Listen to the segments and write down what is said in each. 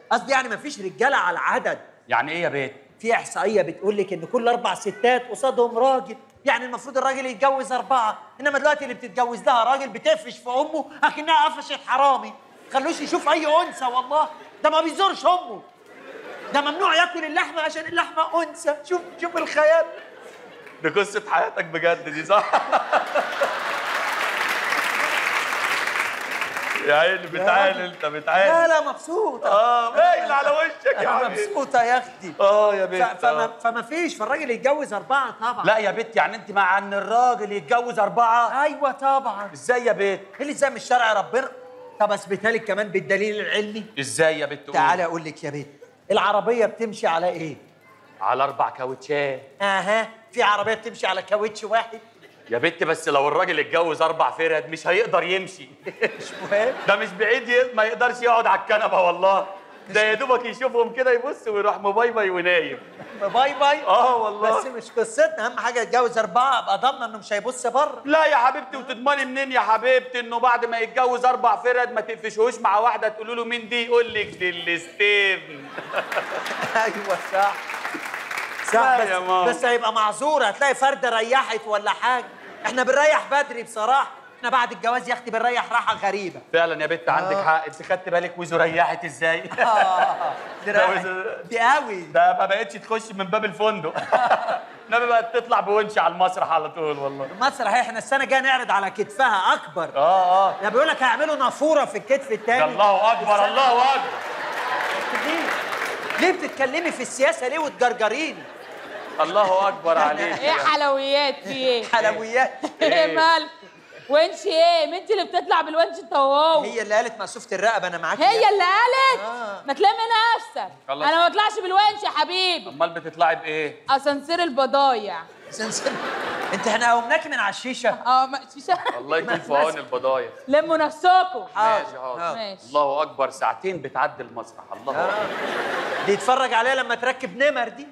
قصدي يعني مفيش رجاله على العدد يعني ايه يا بيت في احصائيه بتقول لك ان كل اربع ستات قصادهم راجل يعني المفروض الراجل يتجوز اربعه انما دلوقتي اللي بتتجوز لها راجل بتقفش في امه اكنها قفشت حرامي خلوش يشوف اي انثى والله ده ما بيزورش امه ده ممنوع ياكل اللحمه عشان اللحمه انثى شوف شوف الخيال دي قصه حياتك بجد دي صح يا عيني بتعال انت لا بتعال لا مبسوطه اه باين على وشك يا انا حبيبي مبسوطه يا اختي اه يا ف- بنت فما آه. فما فيش فالراجل يتجوز اربعه طبعا لا يا بنت يعني انت مع ان الراجل يتجوز اربعه ايوه طبعا ازاي يا بنت ايه اللي زي مش شرع ربنا طب اثبتها لك كمان بالدليل العلمي ازاي يا بنت تعالى اقول لك يا بنت العربيه بتمشي على ايه على اربع كاوتشات اها في عربيه بتمشي على كاوتش واحد يا بنت بس لو الراجل اتجوز اربع فرد مش هيقدر يمشي مش مهم ده مش بعيد ي- ما يقدرش يقعد على الكنبه والله ده يا دوبك يشوفهم كده يبص ويروح مبايباي ونايم باي باي اه والله بس مش قصتنا اهم حاجه يتجوز اربعه ابقى ضامن انه مش هيبص بره لا يا حبيبتي وتضمني منين يا حبيبتي انه بعد ما يتجوز اربع فرد ما تقفشوش مع واحده تقولوا له مين دي يقول لك دي الستيفن ايوه صح صح لا بس, يا ماما. بس هيبقى معذور هتلاقي فرده ريحت ولا حاجه احنا بنريح بدري بصراحه احنا بعد الجواز يا اختي بنريح راحه غريبه فعلا يا بنت عندك حق انت خدت بالك وزو ريحت ازاي اه دي ده ريحت. وز- دي قوي ده ما بقتش تخش من باب الفندق انما بقت تطلع بونش على المسرح على طول والله المسرح احنا السنه الجايه نعرض على كتفها اكبر اه اه ده بيقول لك هيعملوا نافوره في الكتف التاني الله اكبر الله اكبر ليه؟ ليه بتتكلمي في السياسه ليه وتجرجريني الله اكبر عليك ايه حلويات في ايه؟ حلويات ايه مالك؟ ونش ايه؟ ما انت اللي بتطلع بالونش انت وهو هي اللي قالت مقصوفه الرقبه انا معاك هي اللي قالت آه. ما تلم نفسك خلاص. انا ما بطلعش بالونش يا حبيبي امال بتطلعي بايه اسانسير البضايع سنسل انت احنا قومناكي من على الشيشه اه ما شيشه الله يكون في عون البضايع لموا نفسكم ماشي حاضر ماشي الله اكبر ساعتين بتعدي المسرح الله آه. دي يتفرج عليها لما تركب نمر دي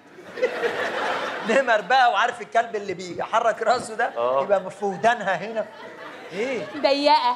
نمر بقى وعارف الكلب اللي بيحرك راسه ده آه. يبقى في ودانها هنا ايه ضيقه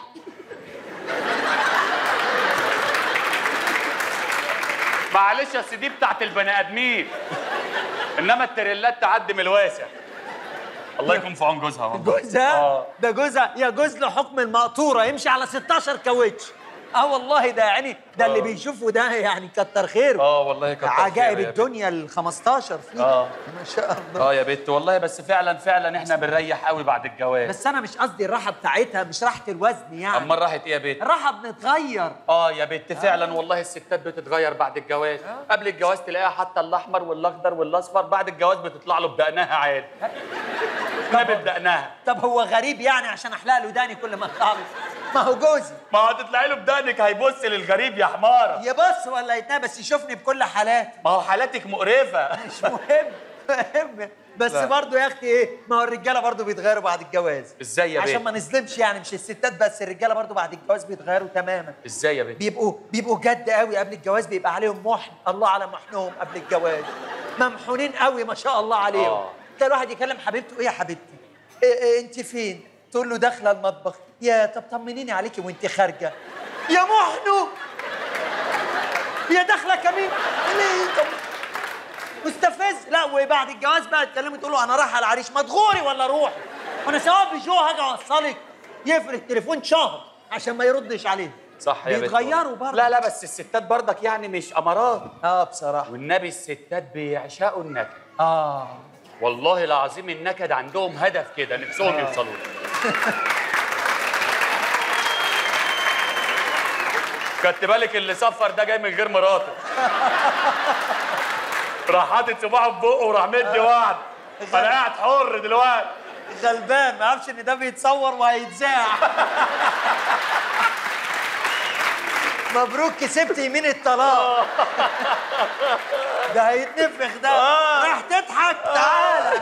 معلش يا سيدي بتاعت البني ادمين انما التريلات تعدي من الواسع الله يكون في عون جوزها والله جوزها آه. ده جوزها يجوز له حكم المقطوره يمشي على 16 كاوتش اه والله ده يعني ده اللي آه. بيشوفه ده يعني كتر خيره اه والله كتر خيرها عجائب يا الدنيا ال 15 فيه آه. ما شاء الله اه يا بنت والله بس فعلا فعلا احنا بنريح قوي بعد الجواز بس انا مش قصدي الراحه بتاعتها مش راحه الوزن يعني امال راحت ايه يا بنت الراحه بنتغير اه يا بنت فعلا والله الستات بتتغير بعد الجواز قبل الجواز تلاقيها حتى الاحمر والاخضر والاصفر بعد الجواز بتطلع له بدقنها عادي نبي بدقنها طب هو غريب يعني عشان احلق له داني كل ما اخلص ما هو جوزي ما هتطلعي له بدقنك هيبص للغريب يا حماره يبص ولا يتنام بس يشوفني بكل حالاتي ما هو حالاتك مقرفه مش مهم مهم بس لا. برضه يا اختي ايه ما هو الرجاله برضه بيتغيروا بعد الجواز ازاي يا عشان بنت ما نظلمش يعني مش الستات بس الرجاله برضه بعد الجواز بيتغيروا تماما ازاي يا بنت بيبقوا بيبقوا جد قوي قبل الجواز بيبقى عليهم محن الله على محنهم قبل الجواز ممحونين قوي ما شاء الله عليهم آه. تلاقي الواحد يكلم حبيبته ايه يا حبيبتي إيه إيه انت فين تقول له داخله المطبخ يا طب طمنيني عليكي وانت خارجه يا محنو يا داخله كمين ليه طب مستفز لا وبعد الجواز بقى تكلمه تقول له انا رايحه العريش ما تغوري ولا روحي وانا سواء بيجو هاجي اوصلك يقفل التليفون شهر عشان ما يردش عليه صح يا بنت بيتغيروا برضه لا لا بس الستات برضك يعني مش امارات اه بصراحه والنبي الستات بيعشقوا النكد اه والله العظيم النكد عندهم هدف كده نفسهم يوصلوا له خدت بالك اللي سفر ده جاي من غير مراته راح حاطط صباعه في بقه وراح مدي وعد انا قاعد حر دلوقتي غلبان ما اعرفش ان ده بيتصور وهيتذاع مبروك كسبت يمين الطلاق ده هيتنفخ ده آه. راح تضحك تعالى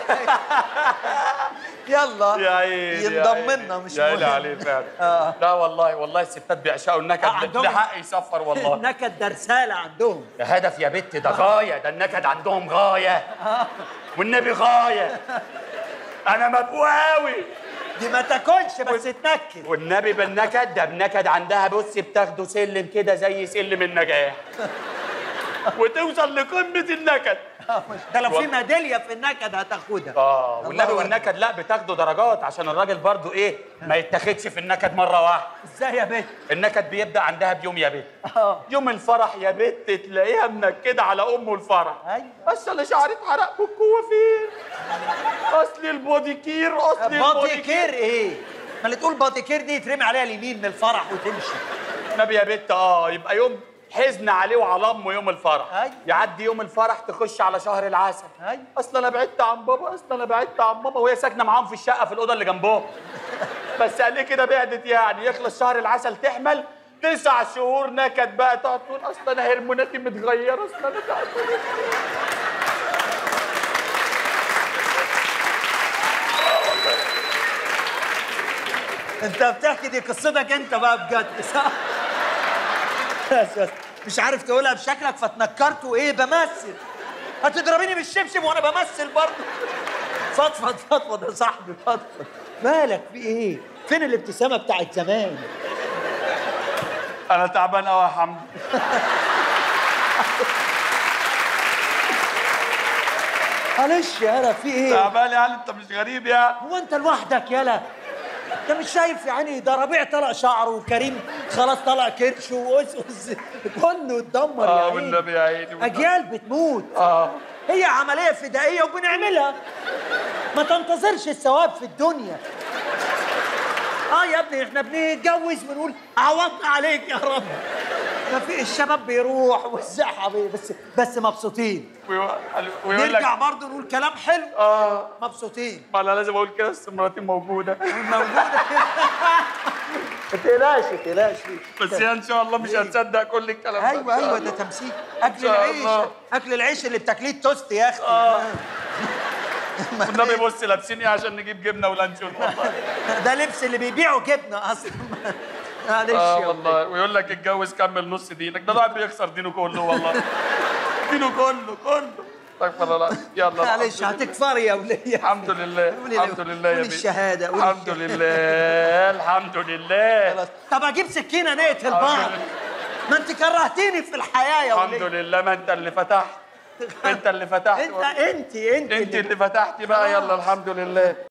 يلا يا عيني يا ينضم عيني. لنا مش يا عيني مهم. عليه فعلا آه. لا والله والله الستات بيعشقوا آه، النكد عندهم- ده حق يسفر والله النكد ده رساله عندهم ده هدف يا بت ده غاية ده النكد عندهم غاية والنبي غاية أنا مبقوي دي ما تاكلش بس تنكد والنبي بالنكد ده بنكد عندها بصي بتاخده سلم كده زي سلم النجاح وتوصل لقمه النكد ده لو في والله. ميداليه في النكد هتاخدها اه الله والنبي أكبر. والنكد لا بتاخدوا درجات عشان الراجل برضو ايه ما يتاخدش في النكد مره واحده ازاي يا بنت النكد بيبدا عندها بيوم يا بنت اه يوم الفرح يا بنت تلاقيها منكده على ام الفرح ايوه بس انا شعري اتحرق بالقوه فين اصلي البوديكير اصلي بادي كير ايه ما اللي تقول بادي كير دي يترمي عليها اليمين من الفرح وتمشي نبي يا بنت اه يبقى يوم حزن عليه وعلى امه يوم الفرح أيوة. يعدي يوم الفرح تخش على شهر العسل أيوة. اصل انا بعدت عن بابا اصل انا بعدت عن ماما وهي ساكنه معاهم في الشقه في الاوضه اللي جنبهم بس قال ايه كده بعدت يعني يخلص شهر العسل تحمل تسع شهور نكد بقى تقعد تقول اصل انا هرموناتي متغيره اصل انا تعبانة. انت بتحكي دي قصتك انت بقى بجد صح بس بس مش عارف تقولها بشكلك فتنكرت وايه بمثل هتضربيني بالشبشب وانا بمثل برضه فضفض فضفض يا صاحبي فضفض مالك في ايه فين الابتسامه بتاعت زمان انا تعبان قوي يا حمد معلش يالا في ايه تعبان يعني انت مش غريب يعني هو انت لوحدك يالا انت مش شايف يعني ده ربيع طلع شعره وكريم خلاص طلع كرشه وأسس كله اتدمر يا اه عيني والنبي يا عيني والنبي. اجيال بتموت اه هي عمليه فدائيه وبنعملها ما تنتظرش الثواب في الدنيا اه يا ابني احنا بنتجوز بنقول عوضنا عليك يا رب ما في الشباب بيروح والصحه بي بس بس مبسوطين ويقول ويقول نرجع لك برضه نقول كلام حلو اه مبسوطين ما انا لازم اقول كده بس مراتي موجوده موجوده ما تقلقش ما تقلقش بس هي ان شاء الله مش هتصدق كل الكلام ده ايوه إن شاء ايوه الله. ده تمثيل اكل شاء العيش الله. اكل العيش اللي بتاكليه التوست يا اختي اه والنبي بص لابسين ايه عشان نجيب جبنه ولانشون والله ده لبس اللي بيبيعوا جبنه اصلا معلش اه يا والله ويقول لك اتجوز كمل نص دينك ده الواحد بيخسر دينه كله والله دينه كله كله استغفر الله يلا معلش هتكفري يا وليه الحمد لله قولي الحمد لي- لله يا قولي بيه الشهادة، قولي الحمد الشهادة. لله الحمد لله خلاص طب اجيب سكينه نقتل بعض ما انت كرهتيني في الحياه يا الحمد وليه لله ما انت اللي فتحت انت اللي فتحت انت انت انت انت اللي فتحتي بقى يلا الحمد لله